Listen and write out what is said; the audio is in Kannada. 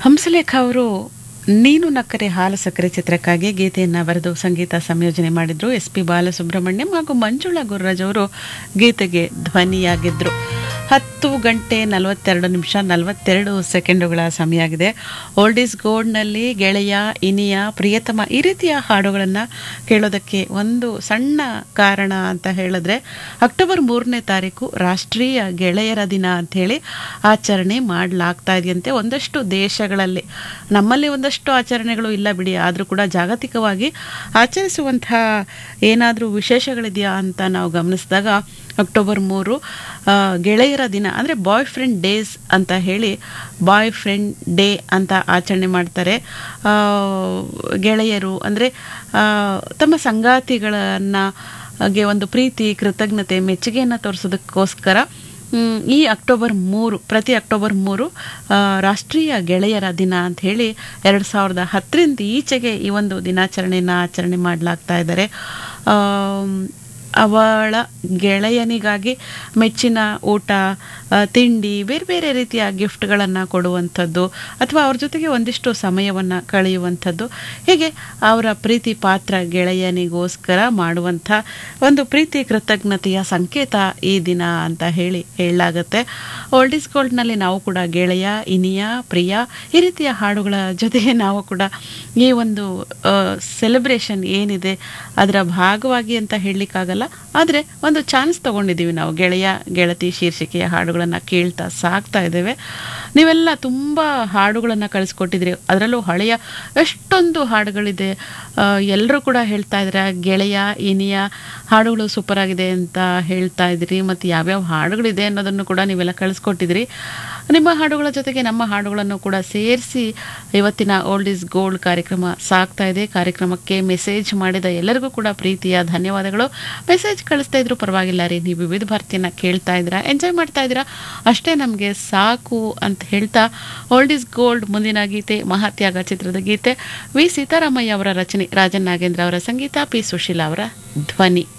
ಹಂಸಲೇಖ ಅವರು ನೀನು ನಕ್ಕರೆ ಹಾಲು ಸಕ್ಕರೆ ಚಿತ್ರಕ್ಕಾಗಿ ಗೀತೆಯನ್ನು ಬರೆದು ಸಂಗೀತ ಸಂಯೋಜನೆ ಮಾಡಿದ್ರು ಎಸ್ ಪಿ ಬಾಲಸುಬ್ರಹ್ಮಣ್ಯಂ ಹಾಗೂ ಮಂಜುಳಾ ಗುರುರಾಜ್ ಅವರು ಗೀತೆಗೆ ಧ್ವನಿಯಾಗಿದ್ದರು ಹತ್ತು ಗಂಟೆ ನಲವತ್ತೆರಡು ನಿಮಿಷ ನಲವತ್ತೆರಡು ಸೆಕೆಂಡುಗಳ ಸಮಯ ಆಗಿದೆ ಓಲ್ಡ್ ಈಸ್ ಗೋಲ್ಡ್ನಲ್ಲಿ ಗೆಳೆಯ ಇನಿಯ ಪ್ರಿಯತಮ ಈ ರೀತಿಯ ಹಾಡುಗಳನ್ನು ಕೇಳೋದಕ್ಕೆ ಒಂದು ಸಣ್ಣ ಕಾರಣ ಅಂತ ಹೇಳಿದ್ರೆ ಅಕ್ಟೋಬರ್ ಮೂರನೇ ತಾರೀಕು ರಾಷ್ಟ್ರೀಯ ಗೆಳೆಯರ ದಿನ ಅಂಥೇಳಿ ಆಚರಣೆ ಮಾಡಲಾಗ್ತಾ ಇದೆಯಂತೆ ಒಂದಷ್ಟು ದೇಶಗಳಲ್ಲಿ ನಮ್ಮಲ್ಲಿ ಒಂದಷ್ಟು ಆಚರಣೆಗಳು ಇಲ್ಲ ಬಿಡಿ ಆದರೂ ಕೂಡ ಜಾಗತಿಕವಾಗಿ ಆಚರಿಸುವಂತಹ ಏನಾದರೂ ವಿಶೇಷಗಳಿದೆಯಾ ಅಂತ ನಾವು ಗಮನಿಸಿದಾಗ ಅಕ್ಟೋಬರ್ ಮೂರು ಆ, ಗೆಳೆಯರ ದಿನ ಅಂದರೆ ಬಾಯ್ ಫ್ರೆಂಡ್ ಡೇಸ್ ಅಂತ ಹೇಳಿ ಬಾಯ್ ಫ್ರೆಂಡ್ ಡೇ ಅಂತ ಆಚರಣೆ ಮಾಡ್ತಾರೆ ಆ, ಗೆಳೆಯರು ಅಂದರೆ ತಮ್ಮ ಸಂಗಾತಿಗಳನ್ನು ಗೆ ಒಂದು ಪ್ರೀತಿ ಕೃತಜ್ಞತೆ ಮೆಚ್ಚುಗೆಯನ್ನು ತೋರಿಸೋದಕ್ಕೋಸ್ಕರ ಮ್, ಈ ಅಕ್ಟೋಬರ್ ಮೂರು ಪ್ರತಿ ಅಕ್ಟೋಬರ್ ಮೂರು ಆ, ರಾಷ್ಟ್ರೀಯ ಗೆಳೆಯರ ದಿನ ಅಂತ ಹೇಳಿ ಎರಡು ಸಾವಿರದ ಹತ್ತರಿಂದ ಈಚೆಗೆ ಈ ಒಂದು ದಿನಾಚರಣೆಯನ್ನು ಆಚರಣೆ ಮಾಡಲಾಗ್ತಾ ಇದ್ದಾರೆ ಆಮ್, ಅವಳ ಗೆಳೆಯನಿಗಾಗಿ ಮೆಚ್ಚಿನ ಊಟ ಆ, ತಿಂಡಿ ಬೇರೆ ಬೇರೆ ರೀತಿಯ ಗಿಫ್ಟ್ಗಳನ್ನು ಕೊಡುವಂಥದ್ದು ಅಥವಾ ಅವ್ರ ಜೊತೆಗೆ ಒಂದಿಷ್ಟು ಸಮಯವನ್ನು ಕಳೆಯುವಂಥದ್ದು ಹೀಗೆ ಅವರ ಪ್ರೀತಿ ಪಾತ್ರ ಗೆಳೆಯನಿಗೋಸ್ಕರ ಮಾಡುವಂಥ ಒಂದು ಪ್ರೀತಿ ಕೃತಜ್ಞತೆಯ ಸಂಕೇತ ಈ ದಿನ ಅಂತ ಹೇಳಿ ಹೇಳಲಾಗತ್ತೆ ಓಲ್ಡ್ ಈಸ್ ಗೋಲ್ಡ್ನಲ್ಲಿ ನಾವು ಕೂಡ ಗೆಳೆಯ ಇನಿಯ ಪ್ರಿಯ ಈ ರೀತಿಯ ಹಾಡುಗಳ ಜೊತೆಗೆ ನಾವು ಕೂಡ ಈ ಒಂದು ಸೆಲೆಬ್ರೇಷನ್ ಏನಿದೆ ಅದರ ಭಾಗವಾಗಿ ಅಂತ ಹೇಳಲಿಕ್ಕಾಗಲ್ಲ ಆದರೆ ಒಂದು ಚಾನ್ಸ್ ತಗೊಂಡಿದ್ದೀವಿ ನಾವು ಗೆಳೆಯ ಗೆಳತಿ ಶೀರ್ಷಿಕೆಯ ಹಾಡುಗಳನ್ನು ಕೇಳ್ತಾ ಸಾಕ್ತಾ ಇದ್ದೇವೆ ನೀವೆಲ್ಲ ತುಂಬ ಹಾಡುಗಳನ್ನು ಕಳಿಸ್ಕೊಟ್ಟಿದ್ರಿ ಅದರಲ್ಲೂ ಹಳೆಯ ಎಷ್ಟೊಂದು ಹಾಡುಗಳಿದೆ ಎಲ್ಲರೂ ಕೂಡ ಹೇಳ್ತಾ ಇದ್ದಾರೆ ಗೆಳೆಯ ಇನಿಯ ಹಾಡುಗಳು ಸೂಪರ್ ಆಗಿದೆ ಅಂತ ಹೇಳ್ತಾ ಇದ್ರಿ ಮತ್ತು ಯಾವ್ಯಾವ ಹಾಡುಗಳಿದೆ ಅನ್ನೋದನ್ನು ಕೂಡ ನೀವೆಲ್ಲ ಕಳಿಸ್ಕೊಟ್ಟಿದ್ರಿ ನಿಮ್ಮ ಹಾಡುಗಳ ಜೊತೆಗೆ ನಮ್ಮ ಹಾಡುಗಳನ್ನು ಕೂಡ ಸೇರಿಸಿ ಇವತ್ತಿನ ಓಲ್ಡ್ ಈಸ್ ಗೋಲ್ಡ್ ಕಾರ್ಯಕ್ರಮ ಸಾಗ್ತಾ ಇದೆ ಕಾರ್ಯಕ್ರಮಕ್ಕೆ ಮೆಸೇಜ್ ಮಾಡಿದ ಎಲ್ಲರಿಗೂ ಕೂಡ ಪ್ರೀತಿಯ ಧನ್ಯವಾದಗಳು ಮೆಸೇಜ್ ಕಳಿಸ್ತಾ ಇದ್ರು ಪರವಾಗಿಲ್ಲ ರೀ ನೀವು ವಿವಿಧ ಭಾರತಿಯನ್ನ ಕೇಳ್ತಾ ಇದ್ದೀರಾ ಎಂಜಾಯ್ ಮಾಡ್ತಾ ಇದ್ದೀರಾ ಅಷ್ಟೇ ನಮಗೆ ಸಾಕು ಅಂತ ಹೇಳ್ತಾ ಓಲ್ಡ್ ಈಸ್ ಗೋಲ್ಡ್ ಮುಂದಿನ ಗೀತೆ ಮಹಾತ್ಯಾಗ ಚಿತ್ರದ ಗೀತೆ ವಿ ಸೀತಾರಾಮಯ್ಯ ಅವರ ರಚನೆ ರಾಜನ್ ನಾಗೇಂದ್ರ ಅವರ ಸಂಗೀತ ಪಿ ಸುಶೀಲಾ ಅವರ ಧ್ವನಿ